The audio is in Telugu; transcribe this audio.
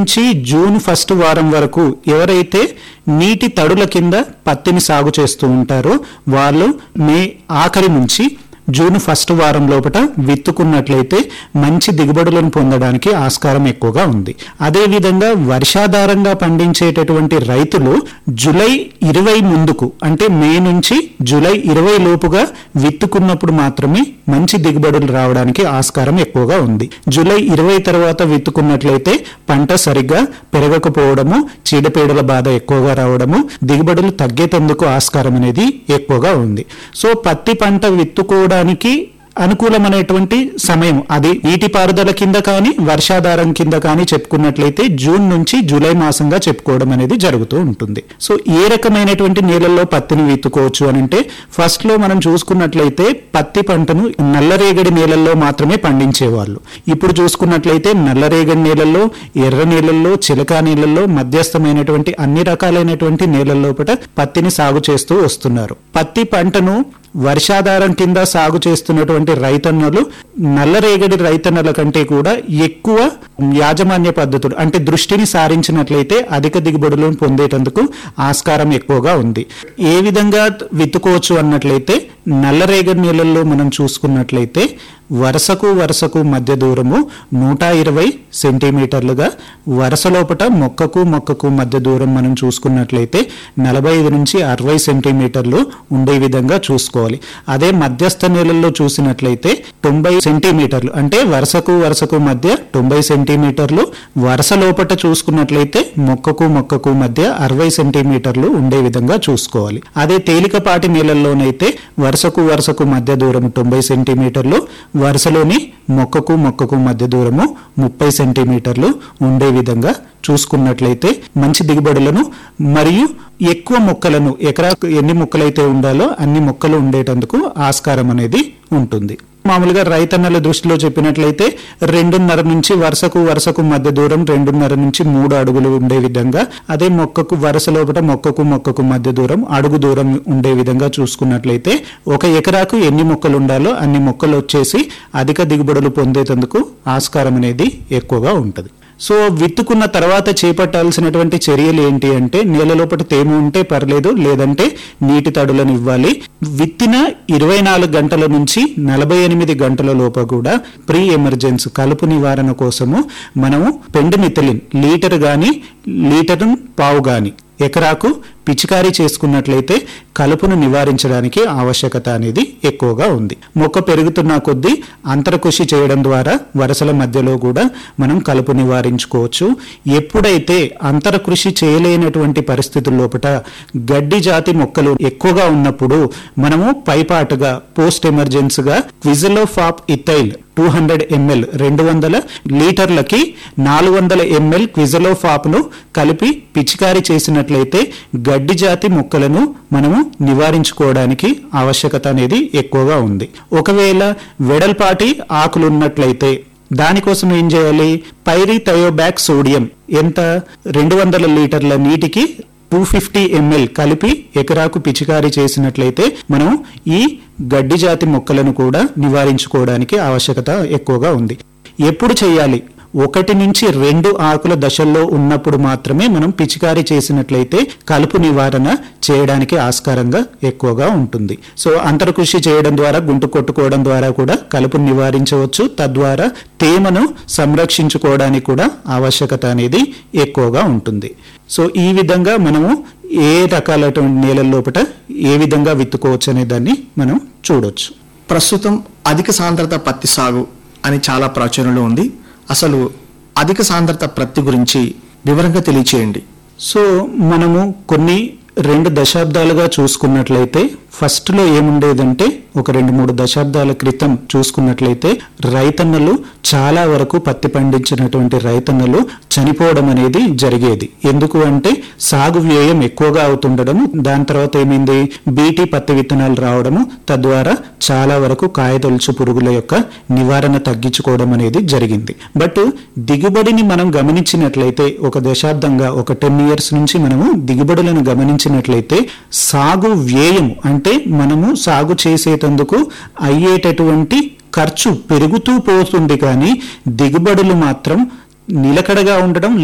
నుంచి జూన్ ఫస్ట్ వారం వరకు ఎవరైతే నీటి తడుల కింద పత్తిని సాగు చేస్తూ ఉంటారో వాళ్ళు మే ఆఖరి నుంచి జూన్ ఫస్ట్ వారం లోపల విత్తుకున్నట్లయితే మంచి దిగుబడులను పొందడానికి ఆస్కారం ఎక్కువగా ఉంది అదేవిధంగా వర్షాధారంగా పండించేటటువంటి రైతులు జూలై ఇరవై ముందుకు అంటే మే నుంచి జూలై ఇరవై లోపుగా విత్తుకున్నప్పుడు మాత్రమే మంచి దిగుబడులు రావడానికి ఆస్కారం ఎక్కువగా ఉంది జూలై ఇరవై తర్వాత విత్తుకున్నట్లయితే పంట సరిగ్గా పెరగకపోవడము చీడపీడల బాధ ఎక్కువగా రావడము దిగుబడులు తగ్గేటందుకు ఆస్కారం అనేది ఎక్కువగా ఉంది సో పత్తి పంట విత్తుకోవడానికి అనుకూలమైనటువంటి సమయం అది నీటిపారుదల కింద కానీ వర్షాధారం కింద కానీ చెప్పుకున్నట్లయితే జూన్ నుంచి జూలై మాసంగా చెప్పుకోవడం అనేది జరుగుతూ ఉంటుంది సో ఏ రకమైనటువంటి నేలల్లో పత్తిని విత్తుకోవచ్చు అని అంటే ఫస్ట్ లో మనం చూసుకున్నట్లయితే పత్తి పంటను నల్లరేగడి నేలల్లో మాత్రమే పండించేవాళ్ళు ఇప్పుడు చూసుకున్నట్లయితే నల్లరేగడి నేలల్లో ఎర్ర నేలల్లో చిలకా నేలల్లో మధ్యస్థమైనటువంటి అన్ని రకాలైనటువంటి నేలల్లో పత్తిని సాగు చేస్తూ వస్తున్నారు పత్తి పంటను వర్షాధారం కింద సాగు చేస్తున్నటువంటి రైతన్నలు నల్లరేగడి రైతన్నల కంటే కూడా ఎక్కువ యాజమాన్య పద్ధతులు అంటే దృష్టిని సారించినట్లయితే అధిక దిగుబడులను పొందేటందుకు ఆస్కారం ఎక్కువగా ఉంది ఏ విధంగా విత్తుకోవచ్చు అన్నట్లయితే నల్లరేగడి నీళ్ళల్లో మనం చూసుకున్నట్లయితే వరుసకు వరుసకు మధ్య దూరము నూట ఇరవై సెంటీమీటర్లుగా వరుస లోపట మొక్కకు మొక్కకు మధ్య దూరం మనం చూసుకున్నట్లయితే నలభై ఐదు నుంచి అరవై సెంటీమీటర్లు ఉండే విధంగా చూసుకోవాలి అదే మధ్యస్థ నీళ్ళల్లో చూసినట్లయితే తొంభై సెంటీమీటర్లు అంటే వరుసకు వరుసకు మధ్య తొంభై సెంటీమీటర్లు వరుస లోపట చూసుకున్నట్లయితే మొక్కకు మొక్కకు మధ్య అరవై సెంటీమీటర్లు ఉండే విధంగా చూసుకోవాలి అదే తేలికపాటి నీళ్ళల్లోనైతే వరుసకు వరుసకు మధ్య దూరం తొంభై సెంటీమీటర్లు వరుసలోని మొక్కకు మొక్కకు మధ్య దూరము ముప్పై సెంటీమీటర్లు ఉండే విధంగా చూసుకున్నట్లయితే మంచి దిగుబడులను మరియు ఎక్కువ మొక్కలను ఎకరాకు ఎన్ని మొక్కలైతే ఉండాలో అన్ని మొక్కలు ఉండేటందుకు ఆస్కారం అనేది ఉంటుంది మామూలుగా రైతన్నల దృష్టిలో చెప్పినట్లయితే రెండున్నర నుంచి వరుసకు వరుసకు మధ్య దూరం రెండున్నర నుంచి మూడు అడుగులు ఉండే విధంగా అదే మొక్కకు వరుస లోపల మొక్కకు మొక్కకు మధ్య దూరం అడుగు దూరం ఉండే విధంగా చూసుకున్నట్లయితే ఒక ఎకరాకు ఎన్ని మొక్కలు ఉండాలో అన్ని మొక్కలు వచ్చేసి అధిక దిగుబడులు పొందేటందుకు ఆస్కారం అనేది ఎక్కువగా ఉంటుంది సో విత్తుకున్న తర్వాత చేపట్టాల్సినటువంటి చర్యలు ఏంటి అంటే నేల లోపల తేమ ఉంటే పర్లేదు లేదంటే నీటి తడులను ఇవ్వాలి విత్తిన ఇరవై నాలుగు గంటల నుంచి నలభై ఎనిమిది గంటల లోపల కూడా ప్రీ ఎమర్జెన్సీ కలుపు నివారణ కోసము మనము పెండుమిథలిన్ లీటర్ గాని లీటర్ పావు గాని ఎకరాకు పిచికారీ చేసుకున్నట్లయితే కలుపును నివారించడానికి ఆవశ్యకత అనేది ఎక్కువగా ఉంది మొక్క పెరుగుతున్న కొద్దీ అంతరకృషి చేయడం ద్వారా వరుసల మధ్యలో కూడా మనం కలుపు నివారించుకోవచ్చు ఎప్పుడైతే అంతరకృషి చేయలేనటువంటి పరిస్థితుల లోపల గడ్డి జాతి మొక్కలు ఎక్కువగా ఉన్నప్పుడు మనము పైపాటుగా పోస్ట్ ఎమర్జెన్సీగా quizalofop ethyl two hundred ML రెండు వందల లీటర్లకి నాలుగు వందల ఎంఎల్ క్విజలోఫాప్ను కలిపి పిచికారీ చేసినట్లయితే గడ్డి జాతి మొక్కలను మనము నివారించుకోవడానికి ఆవశ్యకత అనేది ఎక్కువగా ఉంది ఒకవేళ వెడల్పాటి ఆకులు ఉన్నట్లయితే దానికోసం ఏం చేయాలి పైరీ థయోబ్యాక్ సోడియం ఎంత రెండు వందల లీటర్ల నీటికి టూ ఫిఫ్టీ ఎంఎల్ కలిపి ఎకరాకు పిచికారీ చేసినట్లయితే మనం ఈ గడ్డి జాతి మొక్కలను కూడా నివారించుకోవడానికి ఆవశ్యకత ఎక్కువగా ఉంది ఎప్పుడు చేయాలి ఒకటి నుంచి రెండు ఆకుల దశల్లో ఉన్నప్పుడు మాత్రమే మనం పిచికారీ చేసినట్లయితే కలుపు నివారణ చేయడానికి ఆస్కారంగా ఎక్కువగా ఉంటుంది సో అంతర్కృషి చేయడం ద్వారా గుంటు కొట్టుకోవడం ద్వారా కూడా కలుపును నివారించవచ్చు తద్వారా తేమను సంరక్షించుకోవడానికి కూడా ఆవశ్యకత అనేది ఎక్కువగా ఉంటుంది సో ఈ విధంగా మనము ఏ రకాలటువంటి నేలల లోపల ఏ విధంగా విత్తుకోవచ్చు అనే దాన్ని మనం చూడొచ్చు ప్రస్తుతం అధిక సాంద్రత పత్తి సాగు అని చాలా ప్రాచుర్యంలో ఉంది అసలు అధిక సాంద్రత పత్తి గురించి వివరంగా తెలియచేయండి సో మనము కొన్ని రెండు దశాబ్దాలుగా చూసుకున్నట్లయితే ఫస్ట్ లో ఏముండేదంటే ఒక రెండు మూడు దశాబ్దాల క్రితం చూసుకున్నట్లయితే రైతన్నలు చాలా వరకు పత్తి పండించినటువంటి రైతన్నలు చనిపోవడం అనేది జరిగేది ఎందుకు అంటే సాగు వ్యయం ఎక్కువగా అవుతుండడం దాని తర్వాత ఏమైంది బీటీ పత్తి విత్తనాలు రావడము తద్వారా చాలా వరకు కాయతొలుచు పురుగుల యొక్క నివారణ తగ్గించుకోవడం అనేది జరిగింది బట్ దిగుబడిని మనం గమనించినట్లయితే ఒక దశాబ్దంగా ఒక టెన్ ఇయర్స్ నుంచి మనము దిగుబడులను గమనించినట్లయితే సాగు వ్యయం అంటే మనము సాగు చేసేటందుకు అయ్యేటటువంటి ఖర్చు పెరుగుతూ పోతుంది కానీ దిగుబడులు మాత్రం నిలకడగా ఉండడం